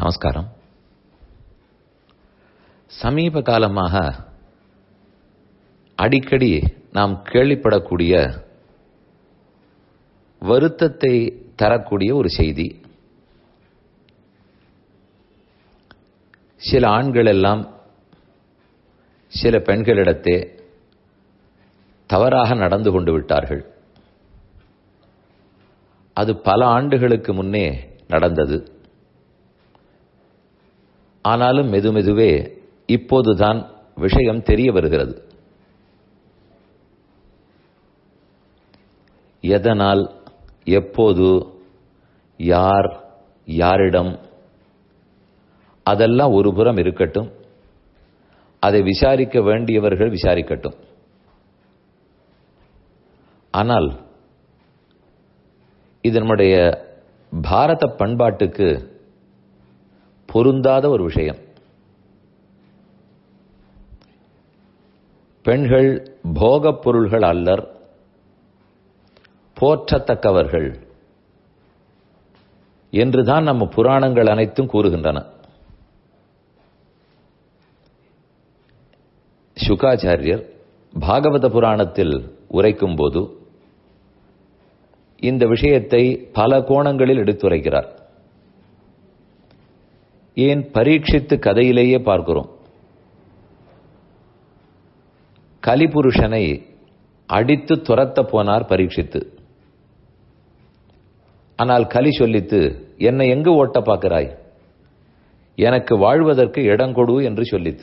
நமஸ்காரம் சமீப காலமாக அடிக்கடி நாம் கேள்விப்படக்கூடிய வருத்தத்தை தரக்கூடிய ஒரு செய்தி சில ஆண்கள் எல்லாம் சில பெண்களிடத்தே தவறாக நடந்து கொண்டு விட்டார்கள் அது பல ஆண்டுகளுக்கு முன்னே நடந்தது ஆனாலும் மெதுமெதுவே இப்போதுதான் விஷயம் தெரிய வருகிறது எதனால் எப்போது யார் யாரிடம் அதெல்லாம் ஒரு புறம் இருக்கட்டும் அதை விசாரிக்க வேண்டியவர்கள் விசாரிக்கட்டும் ஆனால் இது நம்முடைய பாரத பண்பாட்டுக்கு பொருந்தாத ஒரு விஷயம் பெண்கள் போகப் பொருள்கள் அல்லர் போற்றத்தக்கவர்கள் என்றுதான் நம்ம புராணங்கள் அனைத்தும் கூறுகின்றன சுகாச்சாரியர் பாகவத புராணத்தில் உரைக்கும் போது இந்த விஷயத்தை பல கோணங்களில் எடுத்துரைக்கிறார் ஏன் பரீட்சித்து கதையிலேயே பார்க்கிறோம் கலிபுருஷனை அடித்து துரத்த போனார் பரீட்சித்து ஆனால் கலி சொல்லித்து என்னை எங்கு ஓட்ட பார்க்கிறாய் எனக்கு வாழ்வதற்கு இடம் கொடு என்று சொல்லித்து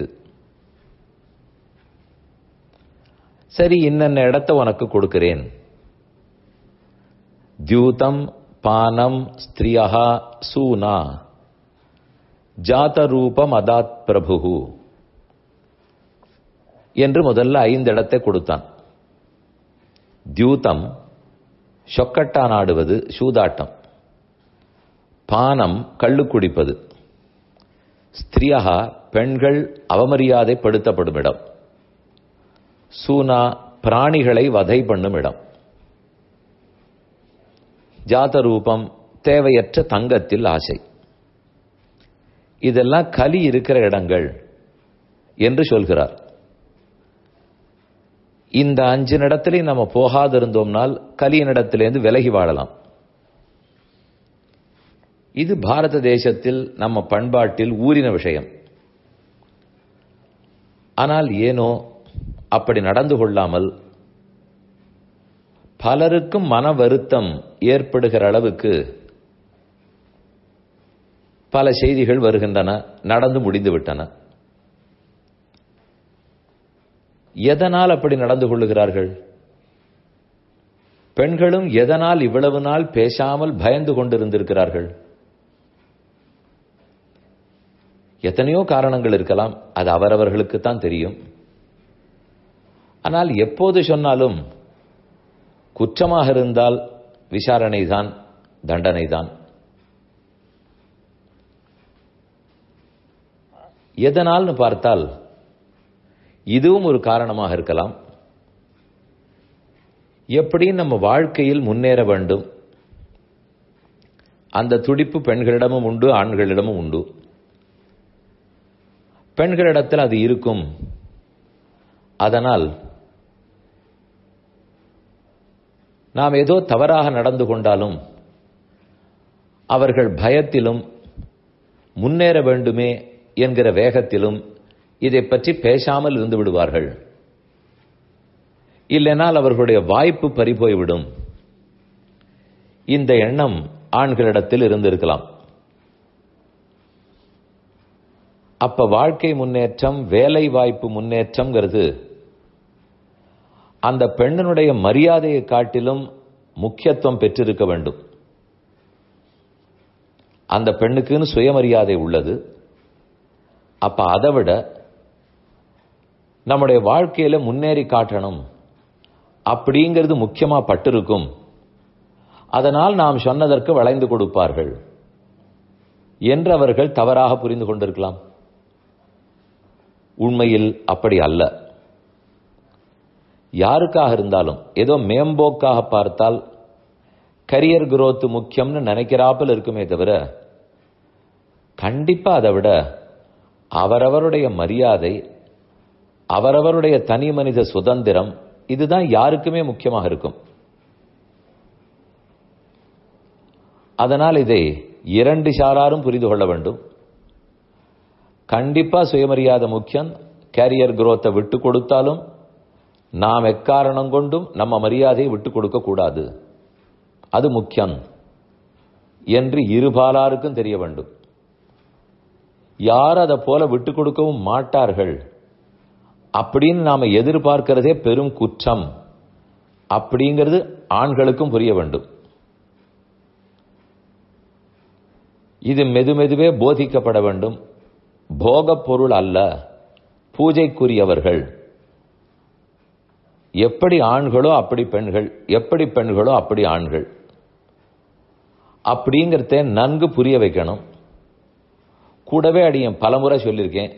சரி இன்னென்ன இடத்தை உனக்கு கொடுக்கிறேன் தியூதம் பானம் ஸ்திரியா சூனா ஜாத ரூபம் அதாத் பிரபு என்று முதல்ல ஐந்து இடத்தை கொடுத்தான் தியூதம் சொக்கட்டான் ஆடுவது சூதாட்டம் பானம் கள்ளு குடிப்பது ஸ்திரியா பெண்கள் அவமரியாதைப்படுத்தப்படும் இடம் சூனா பிராணிகளை வதை பண்ணும் இடம் ஜாத ரூபம் தேவையற்ற தங்கத்தில் ஆசை இதெல்லாம் கலி இருக்கிற இடங்கள் என்று சொல்கிறார் இந்த அஞ்சு இடத்திலே நம்ம போகாதிருந்தோம்னால் கலியனிடத்திலேருந்து விலகி வாழலாம் இது பாரத தேசத்தில் நம்ம பண்பாட்டில் ஊறின விஷயம் ஆனால் ஏனோ அப்படி நடந்து கொள்ளாமல் பலருக்கும் மன வருத்தம் ஏற்படுகிற அளவுக்கு பல செய்திகள் வருகின்றன நடந்து முடிந்து விட்டன எதனால் அப்படி நடந்து கொள்ளுகிறார்கள் பெண்களும் எதனால் இவ்வளவு நாள் பேசாமல் பயந்து கொண்டிருந்திருக்கிறார்கள் எத்தனையோ காரணங்கள் இருக்கலாம் அது அவரவர்களுக்கு தான் தெரியும் ஆனால் எப்போது சொன்னாலும் குற்றமாக இருந்தால் விசாரணை தான் தண்டனை தான் எதனால்னு பார்த்தால் இதுவும் ஒரு காரணமாக இருக்கலாம் எப்படி நம்ம வாழ்க்கையில் முன்னேற வேண்டும் அந்த துடிப்பு பெண்களிடமும் உண்டு ஆண்களிடமும் உண்டு பெண்களிடத்தில் அது இருக்கும் அதனால் நாம் ஏதோ தவறாக நடந்து கொண்டாலும் அவர்கள் பயத்திலும் முன்னேற வேண்டுமே என்கிற வேகத்திலும் இதை பற்றி பேசாமல் இருந்து விடுவார்கள் இல்லைனால் அவர்களுடைய வாய்ப்பு பறிபோய்விடும் இந்த எண்ணம் ஆண்களிடத்தில் இருந்திருக்கலாம் அப்ப வாழ்க்கை முன்னேற்றம் வேலை வாய்ப்பு முன்னேற்றம்ங்கிறது அந்த பெண்ணினுடைய மரியாதையை காட்டிலும் முக்கியத்துவம் பெற்றிருக்க வேண்டும் அந்த பெண்ணுக்குன்னு சுயமரியாதை உள்ளது அப்ப அதை விட நம்முடைய வாழ்க்கையில முன்னேறி காட்டணும் அப்படிங்கிறது முக்கியமா பட்டிருக்கும் அதனால் நாம் சொன்னதற்கு வளைந்து கொடுப்பார்கள் என்று அவர்கள் தவறாக புரிந்து கொண்டிருக்கலாம் உண்மையில் அப்படி அல்ல யாருக்காக இருந்தாலும் ஏதோ மேம்போக்காக பார்த்தால் கரியர் growth முக்கியம்னு நினைக்கிறாப்பில் இருக்குமே தவிர கண்டிப்பா அதை விட அவரவருடைய மரியாதை அவரவருடைய தனி மனித சுதந்திரம் இதுதான் யாருக்குமே முக்கியமாக இருக்கும் அதனால் இதை இரண்டு சாராரும் புரிந்து கொள்ள வேண்டும் கண்டிப்பா சுயமரியாதை முக்கியம் கேரியர் குரோத்தை விட்டு கொடுத்தாலும் நாம் எக்காரணம் கொண்டும் நம்ம மரியாதையை விட்டு கொடுக்க கூடாது அது முக்கியம் என்று இருபாலாருக்கும் தெரிய வேண்டும் யார் அதை போல விட்டு கொடுக்கவும் மாட்டார்கள் அப்படின்னு நாம எதிர்பார்க்கிறதே பெரும் குற்றம் அப்படிங்கிறது ஆண்களுக்கும் புரிய வேண்டும் இது மெதுமெதுவே போதிக்கப்பட வேண்டும் போகப் பொருள் அல்ல பூஜைக்குரியவர்கள் எப்படி ஆண்களோ அப்படி பெண்கள் எப்படி பெண்களோ அப்படி ஆண்கள் அப்படிங்கிறத நன்கு புரிய வைக்கணும் கூடவே அடியன் பலமுறை சொல்லியிருக்கேன்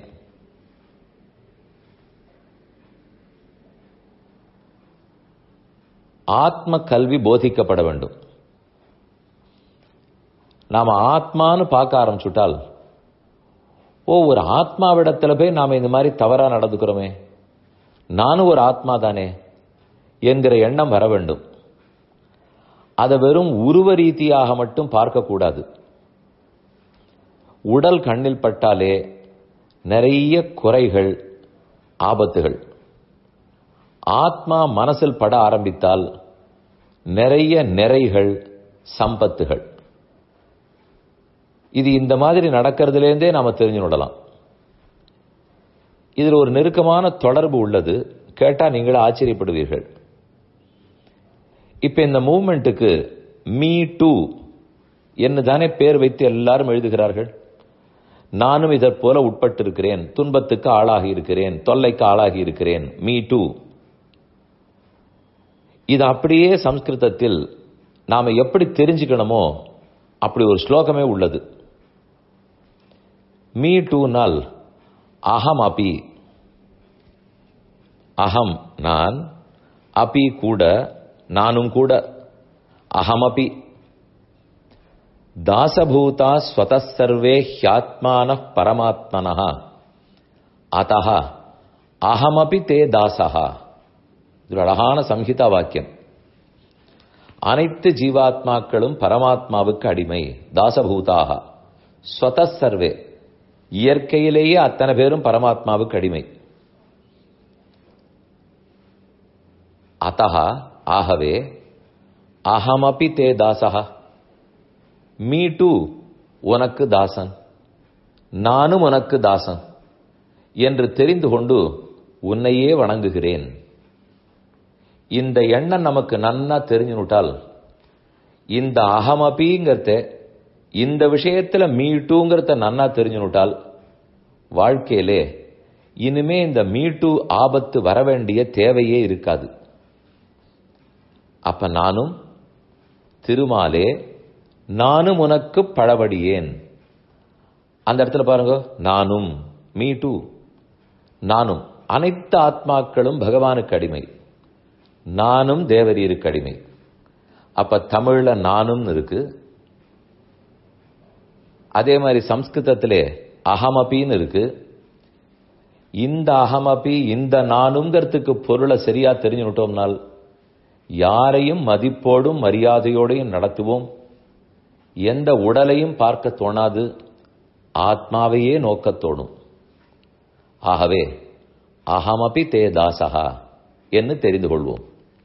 ஆத்ம கல்வி போதிக்கப்பட வேண்டும் நாம ஆத்மான்னு பார்க்க ஆரம்பிச்சுட்டால் ஓ ஒரு ஆத்மாவிடத்துல போய் நாம இந்த மாதிரி தவறா நடந்துக்கிறோமே நானும் ஒரு ஆத்மா தானே என்கிற எண்ணம் வர வேண்டும் அதை வெறும் உருவ ரீதியாக மட்டும் பார்க்கக்கூடாது உடல் கண்ணில் பட்டாலே நிறைய குறைகள் ஆபத்துகள் ஆத்மா மனசில் பட ஆரம்பித்தால் நிறைய நிறைகள் சம்பத்துகள் இது இந்த மாதிரி நடக்கிறதுலேருந்தே நாம தெரிஞ்சு விடலாம் இதில் ஒரு நெருக்கமான தொடர்பு உள்ளது கேட்டா நீங்களே ஆச்சரியப்படுவீர்கள் இப்ப இந்த மூவ்மெண்ட்டுக்கு மீ டூ என்று தானே பேர் வைத்து எல்லாரும் எழுதுகிறார்கள் நானும் இதற் போல உட்பட்டிருக்கிறேன் துன்பத்துக்கு ஆளாகி இருக்கிறேன் தொல்லைக்கு ஆளாகி இருக்கிறேன் மீ டூ இது அப்படியே சம்ஸ்கிருதத்தில் நாம எப்படி தெரிஞ்சுக்கணுமோ அப்படி ஒரு ஸ்லோகமே உள்ளது மீ டூ நாள் அகம் அபி அகம் நான் அபி கூட நானும் கூட அகமபி தாசபூதா ஸ்வதசர்வே ஹியாத்மான பரமாத்மன அத்த அகமபி தே தாசகா இது அழகான சம்ஹிதா வாக்கியம் அனைத்து ஜீவாத்மாக்களும் பரமாத்மாவுக்கு அடிமை தாசபூதாக ஸ்வதசர்வே இயற்கையிலேயே அத்தனை பேரும் பரமாத்மாவுக்கு அடிமை அத்தா ஆகவே அகமபி தே தாசகா மீ டூ உனக்கு தாசன் நானும் உனக்கு தாசன் என்று தெரிந்து கொண்டு உன்னையே வணங்குகிறேன் இந்த எண்ணம் நமக்கு நன்னா தெரிஞ்சுனுட்டால் இந்த அகமபிங்கிறத இந்த விஷயத்துல மீட்டுங்கிறத நன்னா தெரிஞ்சுனுட்டால் வாழ்க்கையிலே இனிமே இந்த மீட்டு ஆபத்து வர வேண்டிய தேவையே இருக்காது அப்ப நானும் திருமாலே நானும் உனக்கு பழபடியேன் அந்த இடத்துல பாருங்க நானும் மீ டூ நானும் அனைத்து ஆத்மாக்களும் பகவானுக்கு அடிமை நானும் தேவரீருக்கு அடிமை அப்ப தமிழ்ல நானும் இருக்கு அதே மாதிரி சம்ஸ்கிருதத்திலே அகமபின்னு இருக்கு இந்த அகமபி இந்த நானுங்கிறதுக்கு பொருளை சரியா தெரிஞ்சுட்டோம்னால் யாரையும் மதிப்போடும் மரியாதையோடையும் நடத்துவோம் எந்த உடலையும் பார்க்க தோணாது ஆத்மாவையே நோக்கத் தோணும் ஆகவே அகமபி தே தாசகா என்று தெரிந்து கொள்வோம்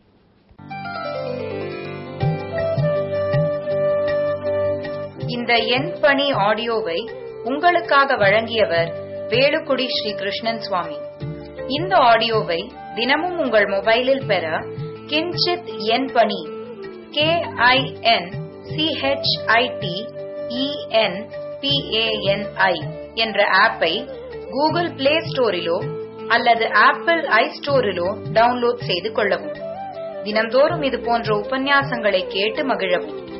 இந்த எண் பணி ஆடியோவை உங்களுக்காக வழங்கியவர் வேலுக்குடி ஸ்ரீ கிருஷ்ணன் சுவாமி இந்த ஆடியோவை தினமும் உங்கள் மொபைலில் பெற கிஞ்சித் எண் பணி கே ஐ என் சிஹெச்ஐடி இஎன் பிஏஎன்ஐ என்ற ஆப்பை கூகுள் பிளே ஸ்டோரிலோ அல்லது ஆப்பிள் ஐ ஸ்டோரிலோ டவுன்லோட் செய்து கொள்ளவும் தினம்தோறும் இது போன்ற உபன்யாசங்களை கேட்டு மகிழவும்